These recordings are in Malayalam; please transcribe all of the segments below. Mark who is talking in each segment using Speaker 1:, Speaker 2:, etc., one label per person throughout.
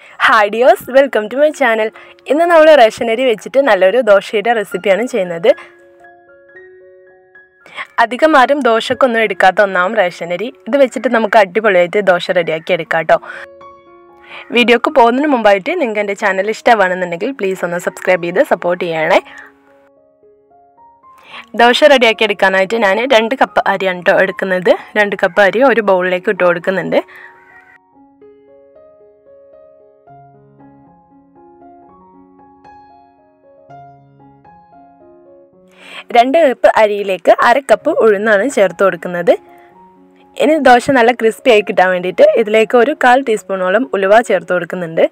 Speaker 1: hi dears welcome to my channel ഇന്ന് നമ്മൾ റേഷനരി വെച്ചിട്ട് നല്ലൊരു ദോശയുടെ റെസിപ്പിയാണ് ചെയ്യുന്നത് അധികം ആരും ദോശക്കൊന്നും എടുക്കാത്ത ഒന്നാം റേഷനരി ഇത് വെച്ചിട്ട് നമുക്ക് അടിപൊളിയായിട്ട് ദോശ റെഡിയാക്കി എടുക്കാം കേട്ടോ വീഡിയോക്ക് പോകുന്നതിന് മുമ്പായിട്ട് നിങ്ങൾക്ക് എൻ്റെ ചാനൽ ഇഷ്ടമാണെന്നുണ്ടെങ്കിൽ പ്ലീസ് ഒന്ന് സബ്സ്ക്രൈബ് ചെയ്ത് സപ്പോർട്ട് ചെയ്യണേ ദോശ റെഡിയാക്കി എടുക്കാനായിട്ട് ഞാൻ രണ്ട് കപ്പ് അരിയാണ് കേട്ടോ എടുക്കുന്നത് രണ്ട് കപ്പ് അരി ഒരു ബൗളിലേക്ക് ഇട്ട് കൊടുക്കുന്നുണ്ട് രണ്ട് കപ്പ് അരിയിലേക്ക് അര കപ്പ് ഉഴുന്നാണ് ചേർത്ത് കൊടുക്കുന്നത് ഇനി ദോശ നല്ല ക്രിസ്പി ആയി കിട്ടാൻ വേണ്ടിയിട്ട് ഇതിലേക്ക് ഒരു കാൽ ടീസ്പൂണോളം ഉലുവ ചേർത്ത് കൊടുക്കുന്നുണ്ട്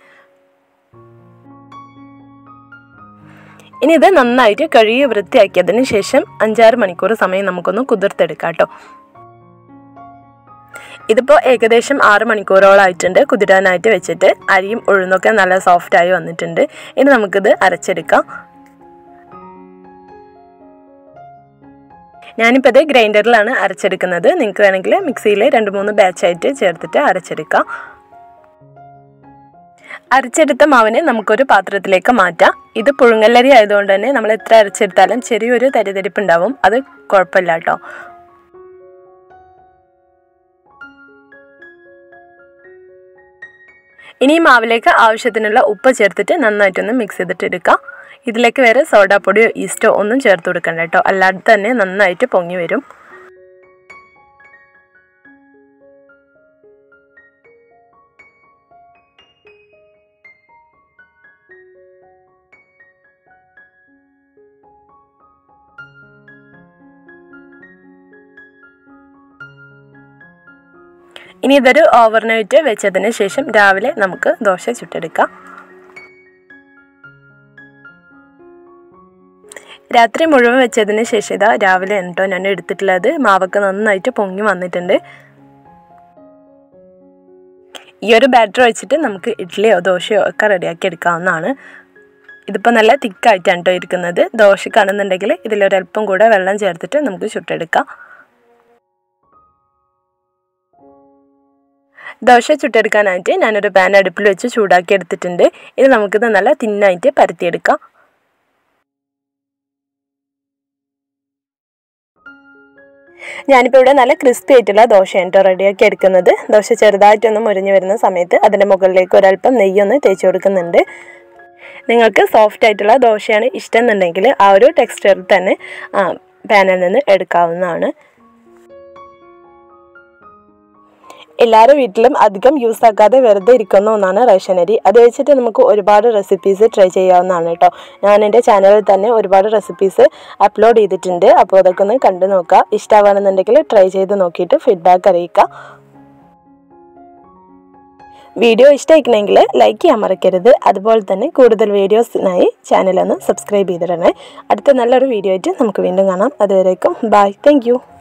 Speaker 1: ഇനി ഇത് നന്നായിട്ട് കഴുകി വൃത്തിയാക്കിയതിന് ശേഷം അഞ്ചാറ് മണിക്കൂർ സമയം നമുക്കൊന്ന് കുതിർത്തെടുക്കാം കേട്ടോ ഇതിപ്പോൾ ഏകദേശം ആറ് മണിക്കൂറോളായിട്ടുണ്ട് കുതിരാനായിട്ട് വെച്ചിട്ട് അരിയും ഉഴുന്നൊക്കെ നല്ല സോഫ്റ്റായി വന്നിട്ടുണ്ട് ഇനി നമുക്കിത് അരച്ചെടുക്കാം ഞാനിപ്പോൾ ഇത് ഗ്രൈൻഡറിലാണ് അരച്ചെടുക്കുന്നത് നിങ്ങൾക്ക് വേണമെങ്കിൽ മിക്സിയിൽ രണ്ട് മൂന്ന് ബാച്ചായിട്ട് ചേർത്തിട്ട് അരച്ചെടുക്കാം അരച്ചെടുത്ത മാവിനെ നമുക്കൊരു പാത്രത്തിലേക്ക് മാറ്റാം ഇത് പുഴുങ്ങല്ലരി ആയതുകൊണ്ട് തന്നെ നമ്മൾ എത്ര അരച്ചെടുത്താലും ചെറിയൊരു തരിതരിപ്പ് ഉണ്ടാവും അത് കുഴപ്പമില്ല കേട്ടോ ഇനി ഈ മാവിലേക്ക് ആവശ്യത്തിനുള്ള ഉപ്പ് ചേർത്തിട്ട് നന്നായിട്ടൊന്ന് മിക്സ് ചെയ്തിട്ട് എടുക്കാം ഇതിലേക്ക് വേറെ സോഡാപ്പൊടിയോ ഈസ്റ്റോ ഒന്നും ചേർത്ത് കൊടുക്കണ്ട കേട്ടോ അല്ലാതെ തന്നെ നന്നായിട്ട് പൊങ്ങി വരും ഇനി ഇതൊരു ഓവർനൈറ്റ് വെച്ചതിന് ശേഷം രാവിലെ നമുക്ക് ദോശ ചുട്ടെടുക്കാം രാത്രി മുഴുവൻ വെച്ചതിന് ശേഷം ഇതാ രാവിലെ കേട്ടോ ഞാൻ എടുത്തിട്ടുള്ളത് മാവൊക്കെ നന്നായിട്ട് പൊങ്ങി വന്നിട്ടുണ്ട് ഈ ഒരു ബാറ്റർ വെച്ചിട്ട് നമുക്ക് ഇഡ്ഡലിയോ ദോശയോ ഒക്കെ റെഡിയാക്കി എടുക്കാവുന്നതാണ് ഇതിപ്പോൾ നല്ല തിക്കായിട്ടാണ് കേട്ടോ ഇരിക്കുന്നത് ദോശക്കാണെന്നുണ്ടെങ്കിൽ ഇതിലൊരല്പം കൂടെ വെള്ളം ചേർത്തിട്ട് നമുക്ക് ചുട്ടെടുക്കാം ദോശ ചുട്ടെടുക്കാനായിട്ട് ഞാനൊരു പാൻ അടുപ്പിൽ വെച്ച് ചൂടാക്കി എടുത്തിട്ടുണ്ട് ഇത് നമുക്കിത് നല്ല തിന്നായിട്ട് പരത്തിയെടുക്കാം ഞാനിപ്പോൾ ഇവിടെ നല്ല ക്രിസ്പി ആയിട്ടുള്ള ദോശയാണ് കേട്ടോ റെഡിയാക്കി എടുക്കുന്നത് ദോശ ചെറുതായിട്ടൊന്ന് മുരിഞ്ഞു വരുന്ന സമയത്ത് അതിൻ്റെ മുകളിലേക്ക് ഒരല്പം നെയ്യൊന്ന് തേച്ച് കൊടുക്കുന്നുണ്ട് നിങ്ങൾക്ക് സോഫ്റ്റ് ആയിട്ടുള്ള ദോശയാണ് ഇഷ്ടം എന്നുണ്ടെങ്കിൽ ആ ഒരു ടെക്സ്ചറിൽ തന്നെ പാനിൽ നിന്ന് എടുക്കാവുന്നതാണ് എല്ലാവരുടെ വീട്ടിലും അധികം യൂസ് ആക്കാതെ വെറുതെ ഇരിക്കുന്ന ഒന്നാണ് റേഷനരി അത് വെച്ചിട്ട് നമുക്ക് ഒരുപാട് റെസിപ്പീസ് ട്രൈ ചെയ്യാവുന്നതാണ് കേട്ടോ ഞാൻ എൻ്റെ ചാനലിൽ തന്നെ ഒരുപാട് റെസിപ്പീസ് അപ്ലോഡ് ചെയ്തിട്ടുണ്ട് അപ്പോൾ അതൊക്കെ ഒന്ന് കണ്ടു നോക്കുക ഇഷ്ടമാണെന്നുണ്ടെങ്കിൽ ട്രൈ ചെയ്ത് നോക്കിയിട്ട് ഫീഡ്ബാക്ക് അറിയിക്കുക വീഡിയോ ഇഷ്ടമായിക്കണമെങ്കിൽ ലൈക്ക് ചെയ്യാൻ മറക്കരുത് അതുപോലെ തന്നെ കൂടുതൽ വീഡിയോസിനായി ചാനലൊന്ന് സബ്സ്ക്രൈബ് ചെയ്തിടണേ അടുത്ത നല്ലൊരു വീഡിയോ ആയിട്ട് നമുക്ക് വീണ്ടും കാണാം അതുവരേക്കും ബൈ താങ്ക്